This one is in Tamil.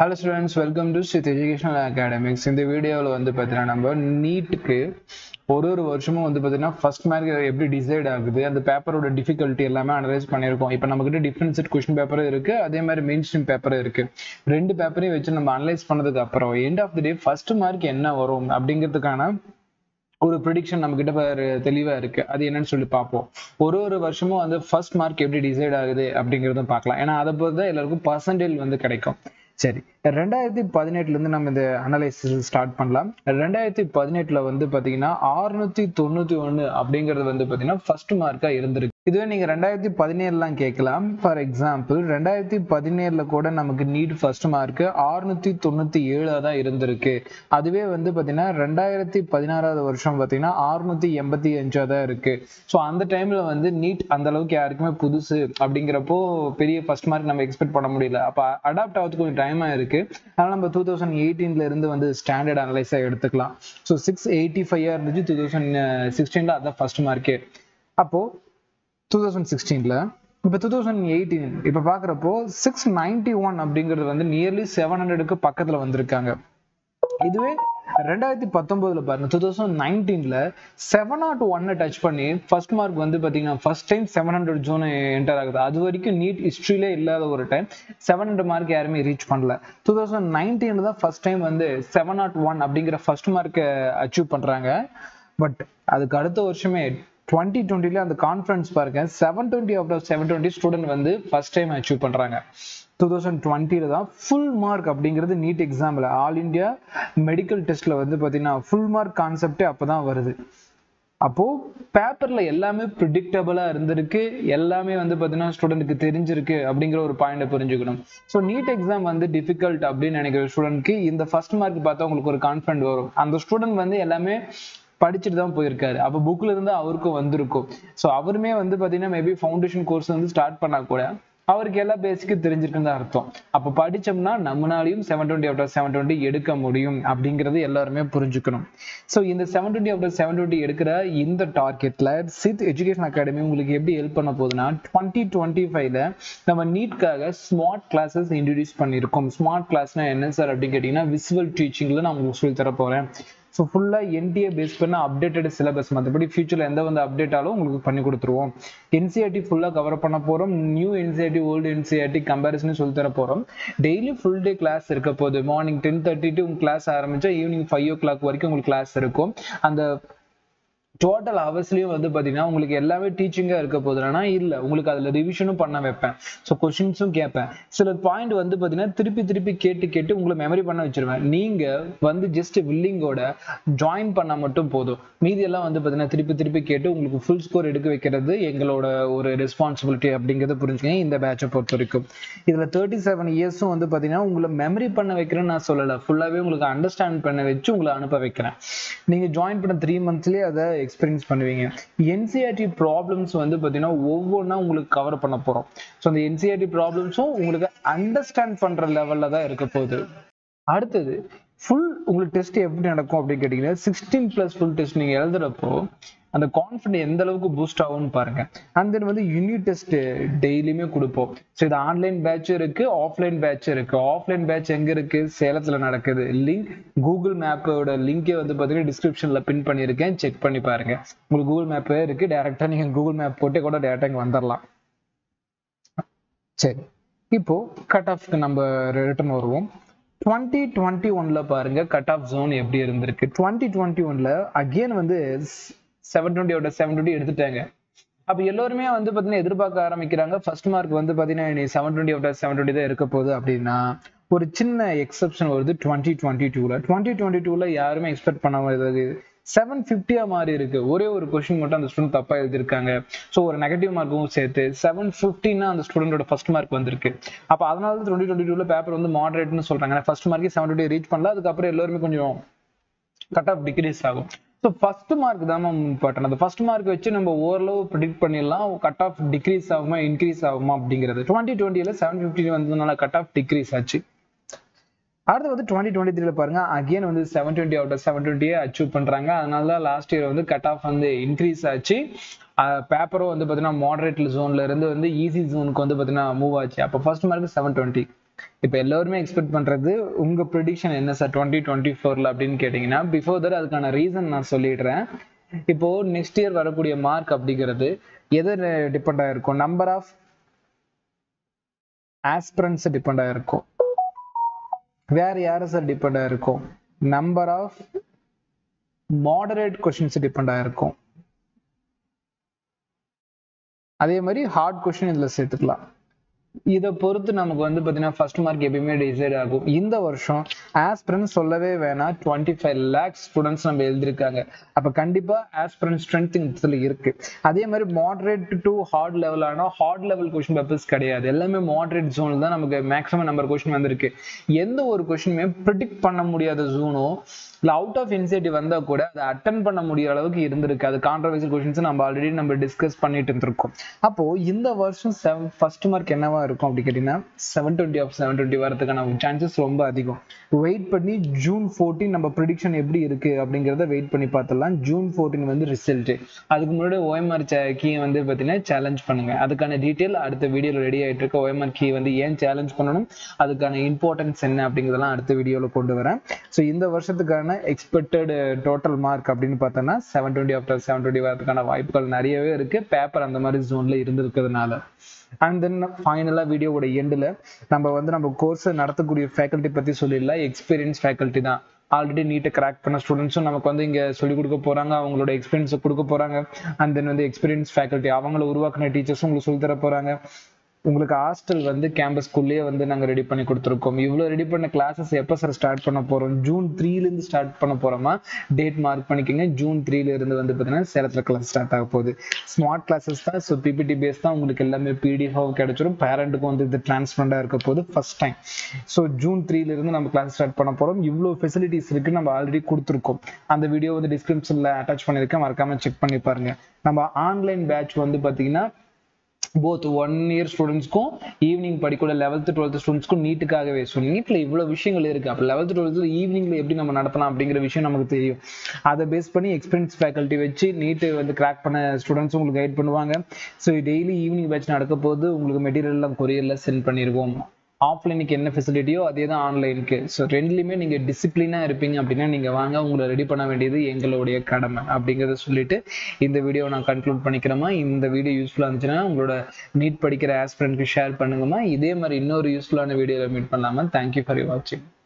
hello students welcome to Sreeth educational academics இந்த வீடியோவில் வந்து பார்த்தீங்கன்னா நம்ம நீட்டுக்கு ஒரு ஒரு வருஷமும் வந்து பார்த்தீங்கன்னா ஃபர்ஸ்ட் மார்க் எப்படி டிசைட் ஆகுது அந்த பேப்பரோட டிஃபிகல்ட்டி எல்லாமே அனலைஸ் பண்ணியிருக்கோம் இப்போ நம்மகிட்ட டிஃப்ரெண்ட் செட் கொஸ்டின் பேப்பரும் இருக்கு அதே மாதிரி மெயின் ஸ்ட்ரீம் பேப்பரும் இருக்கு ரெண்டு பேப்பரையும் வச்சு நம்ம அனலைஸ் பண்ணதுக்கு அப்புறம் end of the day first mark என்ன வரும் அப்படிங்கிறதுக்கான ஒரு ப்ரிடிக்ஷன் நம்ம கிட்ட தெளிவா இருக்கு அது என்னன்னு சொல்லி பார்ப்போம் ஒரு ஒரு வருஷமும் வந்து ஃபர்ஸ்ட் மார்க் எப்படி டிசைட் ஆகுது அப்படிங்கிறதும் பார்க்கலாம் ஏன்னா அதை பொறுத்து தான் எல்லாருக்கும் பர்சன்டேஜ் வந்து கிடைக்கும் சரி ரெண்டாயிரத்தி பதினெட்டுல இருந்து நம்ம இந்த அனலைசிஸ் ஸ்டார்ட் பண்ணலாம் ரெண்டாயிரத்தி பதினெட்டுல வந்து பாத்தீங்கன்னா ஆறுநூத்தி தொண்ணூத்தி ஒண்ணு அப்படிங்கிறது வந்து பாத்தீங்கன்னா ஃபர்ஸ்ட் மார்க்கா இருந்திருக்கு இதுவே நீங்க ரெண்டாயிரத்தி பதினேழுலாம் கேட்கலாம் ஃபார் எக்ஸாம்பிள் ரெண்டாயிரத்தி பதினேழுல கூட நமக்கு நீட் ஃபர்ஸ்ட் மார்க் ஆறுநூத்தி தொண்ணூத்தி ஏழா தான் இருந்திருக்கு அதுவே வந்து பாத்தீங்கன்னா ரெண்டாயிரத்தி பதினாறாவது வருஷம் பாத்தீங்கன்னா ஆறுநூத்தி எண்பத்தி அஞ்சா தான் இருக்கு ஸோ அந்த டைம்ல வந்து நீட் அந்த அளவுக்கு யாருக்குமே புதுசு அப்படிங்கிறப்போ பெரிய ஃபர்ஸ்ட் மார்க் நம்ம எக்ஸ்பெக்ட் பண்ண முடியல அப்ப அடாப்ட் ஆகிறதுக்கு கொஞ்சம் டைமா இருக்கு அதனால நம்ம டூ தௌசண்ட் எயிட்டீன்ல இருந்து வந்து ஸ்டாண்டர்ட் அனலைஸா எடுத்துக்கலாம் ஸோ சிக்ஸ் எயிட்டி ஃபைவ் இருந்துச்சு டூ தௌசண்ட் சிக்ஸ்டீன்ல அதான் ஃபர்ஸ்ட் மார்க்கே அப்போ டூ தௌசண்ட் சிக்ஸ்டீன்ல இப்போ டூ தௌசண்ட் எயிட்டீன் இப்போ பார்க்குறப்போ சிக்ஸ் நைன்டி ஒன் அப்படிங்கிறது வந்து நியர்லி செவன் ஹண்ட்ரடுக்கு பக்கத்தில் வந்திருக்காங்க இதுவே ரெண்டாயிரத்தி பத்தொன்பதுல பாருங்க டூ தௌசண்ட் நைன்டீன்ல செவன் நாட் ஒன்னை டச் பண்ணி ஃபர்ஸ்ட் மார்க் வந்து பாத்தீங்கன்னா first time seven hundred zone enter ஆகுது அது வரைக்கும் நீட் ஹிஸ்ட்ரியிலே இல்லாத ஒரு டைம் செவன் ஹண்ட்ரட் மார்க் யாருமே ரீச் பண்ணல டூ தௌசண்ட் நைன்டீன்ல தான் ஃபர்ஸ்ட் டைம் வந்து செவன் நாட் ஒன் அப்படிங்கிற ஃபர்ஸ்ட் மார்க்கை அச்சீவ் பண்றாங்க பட் அதுக்கு அடுத்த வருஷமே டுவெண்ட்டி டுவெண்ட்டில அந்த கான்ஃபரன்ஸ் பாருங்க seven twenty out of seven twenty student வந்து ஃபர்ஸ்ட் டைம் அச்சீவ் பண்றாங்க டூ தௌசண்ட் டுவெண்ட்டில தான் ஃபுல் மார்க் அப்படிங்கிறது நீட் எக்ஸாம்ல ஆல் இண்டியா மெடிக்கல் டெஸ்ட்ல வந்து பாத்தீங்கன்னா ஃபுல் மார்க் கான்செப்டே அப்பதான் வருது அப்போ பேப்பர்ல எல்லாமே ப்ரிடிக்டபிளா இருந்திருக்கு எல்லாமே வந்து பாத்தீங்கன்னா ஸ்டூடெண்ட்டுக்கு தெரிஞ்சிருக்கு அப்படிங்கிற ஒரு பாயிண்ட புரிஞ்சுக்கணும் ஸோ நீட் எக்ஸாம் வந்து டிஃபிகல்ட் அப்படின்னு நினைக்கிற ஸ்டூடெண்ட்க்கு இந்த ஃபர்ஸ்ட் மார்க் பார்த்தா உங்களுக்கு ஒரு கான்ஃபிடன்ட் வரும் அந்த ஸ்டூடெண்ட் வந்து எல்லாமே படிச்சுட்டு தான் போயிருக்காரு அப்போ புக்ல இருந்து அவருக்கும் வந்திருக்கும் ஸோ அவருமே வந்து பாத்தீங்கன்னா மேபி ஃபவுண்டேஷன் கோர்ஸ் வந்து ஸ்டார்ட் பண்ணா கூட அவருக்கு எல்லா பேசிக்கும் தெரிஞ்சிருக்குன்னு தான் அர்த்தம் அப்போ படிச்சோம்னா நம்மளாலையும் seven twenty out seven twenty எடுக்க முடியும் அப்படிங்கிறது எல்லாருமே புரிஞ்சுக்கணும் ஸோ இந்த seven twenty out seven twenty எடுக்கிற இந்த டார்கெட்ல சித் எஜுகேஷன் அகாடமி உங்களுக்கு எப்படி ஹெல்ப் பண்ண போகுதுன்னா டுவெண்ட்டி டுவெண்ட்டி ஃபைவ்ல நம்ம நீட்காக ஸ்மார்ட் கிளாஸஸ் இன்ட்ரடியூஸ் பண்ணியிருக்கோம் ஸ்மார்ட் கிளாஸ்னா என்ன சார் அப்படின்னு கேட்டீங்கன்னா விசுவல் டீச்சிங்ல நான் உங்களுக்கு சொல்லி தர போறேன் ஸோ ஃபுல்லாக என்டிஏ பேஸ் பண்ண அப்டேட்டட் சிலபஸ் மற்றபடி ஃபியூச்சரில் எந்த வந்து அப்டேட் ஆலும் உங்களுக்கு பண்ணி கொடுத்துருவோம் என்சிஆர்டி ஃபுல்லாக கவர் பண்ண போகிறோம் new NCERT old NCERT comparison சொல்லி தர போகிறோம் டெய்லி ஃபுல் டே கிளாஸ் இருக்க போகுது மார்னிங் டென் தேர்ட்டி டு உங்கள் கிளாஸ் ஆரம்பிச்சா ஈவினிங் ஃபைவ் ஓ கிளாக் வரைக்கும் உங்களுக்கு கிளாஸ் இருக்கும் அந்த டோட்டல் ஹவர்ஸ்லயும் வந்து பாத்தீங்கன்னா உங்களுக்கு எல்லாமே டீச்சிங்கா இருக்க போதுனா இல்ல உங்களுக்கு அதுல ரிவிஷனும் பண்ண வைப்பேன் ஸோ கொஸ்டின்ஸும் கேட்பேன் சில பாயிண்ட் வந்து பாத்தீங்கன்னா திருப்பி திருப்பி கேட்டு கேட்டு உங்களை மெமரி பண்ண வச்சிருவேன் நீங்க வந்து ஜஸ்ட் வில்லிங்கோட ஜாயின் பண்ணா மட்டும் போதும் மீதி எல்லாம் வந்து பாத்தீங்கன்னா திருப்பி திருப்பி கேட்டு உங்களுக்கு ஃபுல் ஸ்கோர் எடுக்க வைக்கிறது எங்களோட ஒரு ரெஸ்பான்சிபிலிட்டி அப்படிங்கிறத புரிஞ்சுக்கங்க இந்த பேட்சை பொறுத்த வரைக்கும் இதுல தேர்ட்டி செவன் இயர்ஸும் வந்து பாத்தீங்கன்னா உங்களை மெமரி பண்ண வைக்கிறேன்னு நான் சொல்லல ஃபுல்லாவே உங்களுக்கு அண்டர்ஸ்டாண்ட் பண்ண வச்சு உங்களை அனுப்ப வைக்கிறேன் நீங்க ஜாயின் பண்ண த்ரீ மந்த்ஸ்லயே அதை எக்ஸ்பீரியன்ஸ் பண்ணுவீங்க என்சிஆர்டி ப்ராப்ளம்ஸ் வந்து பார்த்தீங்கன்னா ஒவ்வொன்றா உங்களுக்கு கவர் பண்ண போகிறோம் ஸோ அந்த என்சிஆர்டி ப்ராப்ளம்ஸும் உங்களுக்கு அண்டர்ஸ்டாண்ட் பண்ணுற லெவலில் தான் இருக்க போகுது அடுத்தது ஃபுல் உங்களுக்கு டெஸ்ட் எப்படி நடக்கும் அப்படின்னு கேட்டிங்கன்னா சிக்ஸ்டீன் ப்ளஸ் ஃபுல் டெஸ்ட் நீங்கள் எழுதுறப்போ அந்த கான்ஃபிடன்ட் எந்த அளவுக்கு பூஸ்ட் ஆகும்னு பாருங்க அண்ட் தென் வந்து யூனிட் டெஸ்ட் டெய்லியுமே கொடுப்போம் ஸோ இது ஆன்லைன் பேட்ச் இருக்கு ஆஃப்லைன் பேட்ச் இருக்கு ஆஃப்லைன் பேட்ச் எங்க இருக்கு சேலத்துல நடக்குது லிங்க் கூகுள் மேப்போட லிங்கே வந்து பாத்தீங்கன்னா டிஸ்கிரிப்ஷன்ல பின் பண்ணியிருக்கேன் செக் பண்ணி பாருங்க உங்களுக்கு கூகுள் மேப்பே இருக்கு டேரக்டா நீங்க கூகுள் மேப் போட்டு கூட டேரக்டா இங்க வந்துடலாம் சரி இப்போ கட் ஆஃப்க்கு நம்ம ரிட்டர்ன் வருவோம் டுவெண்ட்டி டுவெண்ட்டி ஒன்ல பாருங்க கட் ஆஃப் ஜோன் எப்படி இருந்திருக்கு டுவெண்ட்டி டுவெண்ட்டி ஒன்ல அகெயின் வந்து செவன் டுவெண்ட்டியோட செவன் டுவெண்ட்டி எடுத்துட்டாங்க அப்போ எல்லோருமே வந்து பார்த்தீங்கன்னா எதிர்பார்க்க ஆரம்பிக்கிறாங்க ஃபர்ஸ்ட் மார்க் வந்து பார்த்தீங்கன்னா நீ seven twenty out seven twenty தான் இருக்க போகுது அப்படின்னா ஒரு சின்ன எக்ஸப்ஷன் வருது டுவெண்ட்டி டுவெண்ட்டி டூல டுவெண்ட்டி டுவெண்ட்டி டூல யாருமே எக்ஸ்பெக்ட் பண்ண செவன் ஃபிஃப்டியா மாறி இருக்கு ஒரே ஒரு கொஸ்டின் மட்டும் அந்த ஸ்டூடெண்ட் தப்பா எழுதிருக்காங்க ஸோ ஒரு நெகட்டிவ் மார்க்கும் சேர்த்து செவன் ஃபிஃப்டின்னா அந்த ஸ்டூடெண்டோட ஃபர்ஸ்ட் மார்க் வந்திருக்கு அப்போ அதனால தான் டுவெண்ட்டி டுவெண்ட்டி டூல பேப்பர் வந்து மாடரேட்னு சொல்றாங்க ஃபர்ஸ்ட் மார்க்கே செவன் டுவெண்ட்டி ரீச் பண்ணல அதுக்கப்புறம் எல்லாருமே கொஞ்சம் கட் ஆஃப் டிக்ரீஸ் ஆகும் ஸோ ஃபர்ஸ்ட் மார்க் தான் இம்பார்ட்டன் அந்த ஃபர்ஸ்ட் மார்க் வச்சு நம்ம ஓரளவு ப்ரிடிக்ட் பண்ணிடலாம் கட் ஆஃப் டிக்ரீஸ் ஆகுமா இன்க்ரீஸ் ஆகுமா அப்படிங்கிறது டுவெண்ட்டி டுவெண்ட்டியில் செவன் ஃபிஃப்டி வந்ததுனால கட் ஆஃப் டிக்ரீஸ் ஆச்சு அடுத்து வந்து டுவெண்ட்டி டுவெண்ட்டி த்ரீல பாருங்க அகைன் வந்து செவன் டுவெண்ட்டி அவுட் செவன் டுவெண்ட்டியே அச்சீவ் பண்றாங்க அதனால தான் லாஸ்ட் இயர் வந்து கட் ஆஃப் வந்து இன்க்ரீஸ் ஆச்சு பேப்பரும் வந்து பார்த்தீங்கன்னா மாடரேட் ஜோன்ல இருந்து வந்து ஈஸி ஜோனுக்கு வந்து பார்த்தீங்கன்னா மூவ் ஆச்சு அப்போ ஃபர்ஸ்ட் மார்க் செவன் டுவெண்ட்டி இப்போ எல்லாருமே எக்ஸ்பெக்ட் பண்றது உங்க ப்ரிடிக்ஷன் என்ன சார் டுவெண்ட்டி டுவெண்ட்டி ஃபோர்ல அப்படின்னு கேட்டீங்கன்னா பிஃபோர் தட் அதுக்கான ரீசன் நான் சொல்லிடுறேன் இப்போ நெக்ஸ்ட் இயர் வரக்கூடிய மார்க் அப்படிங்கிறது எது டிபெண்ட் ஆயிருக்கும் நம்பர் ஆஃப் ஆஸ்பிரன்ஸ் டிபெண்ட் ஆயிருக்கும் வேற யாரு சார் டிபெண்ட் ஆயிருக்கும் number of moderate questions depend ஆயிருக்கும் அதே மாதிரி ஹார்ட் கொஸ்டின் இதுல சேர்த்துக்கலாம் இதை பொறுத்து நமக்கு வந்து பார்த்தீங்கன்னா ஃபர்ஸ்ட் மார்க் எப்பயுமே டிசைட் ஆகும் இந்த வருஷம் ஆஸ்பிரன்ஸ் சொல்லவே வேணாம் டுவெண்ட்டி ஃபைவ் லேக்ஸ் ஸ்டூடெண்ட்ஸ் நம்ம எழுதிருக்காங்க அப்போ கண்டிப்பா ஆஸ்பிரன்ஸ் ஸ்ட்ரென்த் இதுல இருக்கு அதே மாதிரி மாடரேட் டு ஹார்ட் லெவல் ஆனால் ஹார்ட் லெவல் கொஸ்டின் பேப்பர்ஸ் கிடையாது எல்லாமே மாடரேட் ஜோன் தான் நமக்கு மேக்ஸிமம் நம்பர் கொஸ்டின் வந்திருக்கு எந்த ஒரு கொஸ்டினுமே ப்ரிடிக்ட் பண்ண முடியாத ஜோனோ இல்லை அவுட் ஆஃப் இன்சைட்டிவ் வந்தா கூட அதை அட்டன் பண்ண முடிய அளவுக்கு இருந்திருக்கு அது கான்ட்ரவர்சியல் கொஸ்டின்ஸ் நம்ம ஆல்ரெடி நம்ம டிஸ்கஸ் பண்ணிட்டு இருந்திருக்கோம் அப்போ இந்த வருஷம் செவன் ஃபர்ஸ்ட் மார்க் என்னவா இருக்கும் அப்படி கேட்டீங்கன்னா seven twenty of seven twenty வரதுக்கான சான்சஸ் ரொம்ப அதிகம் வெயிட் பண்ணி ஜூன் ஃபோர்டீன் நம்ம ப்ரிடிக்ஷன் எப்படி இருக்கு அப்படிங்கிறத வெயிட் பண்ணி பார்த்துடலாம் ஜூன் ஃபோர்டீன் வந்து ரிசல்ட் அதுக்கு முன்னாடி ஓஎம்ஆர் கீ வந்து பார்த்தீங்கன்னா சேலஞ்ச் பண்ணுங்க அதுக்கான டீட்டெயில் அடுத்த வீடியோவில் ரெடி ஆகிட்டு இருக்க ஓஎம்ஆர் கீ வந்து ஏன் சேலஞ்ச் பண்ணணும் அதுக்கான இம்பார்ட்டன்ஸ் என்ன அப்படிங்கிறதெல்லாம் அடுத்த வீடியோவில் கொண்டு வரேன் ஸோ இந்த வருஷத்துக்கான எக்ஸ்பெக்டட் டோட்டல் மார்க் அப்படின்னு பார்த்தோன்னா seven twenty after seven twenty வரதுக்கான வாய்ப்புகள் நிறையவே இருக்கு பேப்பர் அந்த மாதிரி ஜோன்ல இருந்திருக்கிறதுனால அண்ட் தென் ஃபைனலாக வீடியோவோட எண்டில் நம்ம வந்து நம்ம கோர்ஸ் நடத்தக்கூடிய ஃபேக்கல்ட்டி பற்றி சொல்லிடலாம் எக்ஸ்பீரியன்ஸ் ஃபேக்கல்ட்டி தான் ஆல்ரெடி நீட்டை கிராக் பண்ண ஸ்டூடெண்ட்ஸும் நமக்கு வந்து இங்கே சொல்லிக் கொடுக்க போகிறாங்க அவங்களோட எக்ஸ்பீரியன்ஸை கொடுக்க போகிறாங்க அண்ட் தென் வந்து எக்ஸ்பீரியன்ஸ் ஃபேக்கல்ட்டி அவங்கள உருவாக்குன டீச்சர்ஸும் உங்களுக்கு சொல்லித் தர போகிறாங்க உங்களுக்கு ஹாஸ்டல் வந்து கேம்பஸ்குள்ளேயே வந்து நாங்கள் ரெடி பண்ணி கொடுத்துருக்கோம் இவ்வளோ ரெடி பண்ண கிளாஸஸ் எப்போ சார் ஸ்டார்ட் பண்ண போகிறோம் ஜூன் த்ரீலேருந்து ஸ்டார்ட் பண்ண போகிறோமா டேட் மார்க் பண்ணிக்கோங்க ஜூன் த்ரீல இருந்து வந்து பார்த்தீங்கன்னா சேலத்தில் கிளாஸ் ஸ்டார்ட் ஆக போகுது ஸ்மார்ட் கிளாஸஸ் தான் ஸோ பிபிடி பேஸ் தான் உங்களுக்கு எல்லாமே பிடிஎஃபாக கிடைச்சிரும் பேரண்ட்டுக்கும் வந்து இது டிரான்ஸ்பரண்டாக இருக்க போகுது ஃபர்ஸ்ட் டைம் ஸோ ஜூன் த்ரீல இருந்து நம்ம கிளாஸ் ஸ்டார்ட் பண்ண போகிறோம் இவ்வளோ ஃபெசிலிட்டிஸ் இருக்கு நம்ம ஆல்ரெடி கொடுத்துருக்கோம் அந்த வீடியோ வந்து டிஸ்கிரிப்ஷனில் அட்டாச் பண்ணியிருக்கேன் மறக்காம செக் பண்ணி பாருங்க நம்ம ஆன்லைன் பேட்ச் வந்து பார்த்தீங்கன்னா போத் ஒன் இயர் ஸ்டூடெண்ட்ஸ்க்கும் ஈவினிங் படிக்கூட லெவல்த் டுவெல்த் ஸ்டூடெண்ட்ஸ்க்கும் நீட்டுக்காகவே ஸோ நீட்டில் இவ்வளோ விஷயங்கள் இருக்குது அப்போ லெவல்த் டுவெல்த்தில் ஈவினிங்கில் எப்படி நம்ம நடத்தலாம் அப்படிங்கிற விஷயம் நமக்கு தெரியும் அதை பேஸ் பண்ணி எக்ஸ்பீரியன்ஸ் ஃபேக்கல்ட்டி வச்சு நீட்டு வந்து கிராக் பண்ண ஸ்டூடெண்ட்ஸ் உங்களுக்கு கைட் பண்ணுவாங்க ஸோ டெய்லி ஈவினிங் பேட்ச் நடக்க போது உங்களுக்கு மெட்டீரியல்லாம் கொரியரில் சென்ட் பண்ணிடுவோம் ஆஃப்லைனுக்கு என்ன ஃபெசிலிட்டியோ அதே தான் ஆன்லைனுக்கு ஸோ ரெண்டுலையுமே நீங்கள் டிசிப்ளினாக இருப்பீங்க அப்படின்னா நீங்கள் வாங்க உங்களை ரெடி பண்ண வேண்டியது எங்களுடைய கடமை அப்படிங்கிறத சொல்லிட்டு இந்த வீடியோ நான் கன்க்ளூட் பண்ணிக்கிறேமா இந்த வீடியோ யூஸ்ஃபுல்லாக இருந்துச்சுன்னா உங்களோட நீட் படிக்கிற ஆஸ்பிரண்ட்க்கு ஷேர் பண்ணுங்கம்மா இதே மாதிரி இன்னொரு யூஸ்ஃபுல்லான வீடியோவில் மீட் பண்ணலாமா தேங்க்யூ ஃபார் யூ வாட்சிங்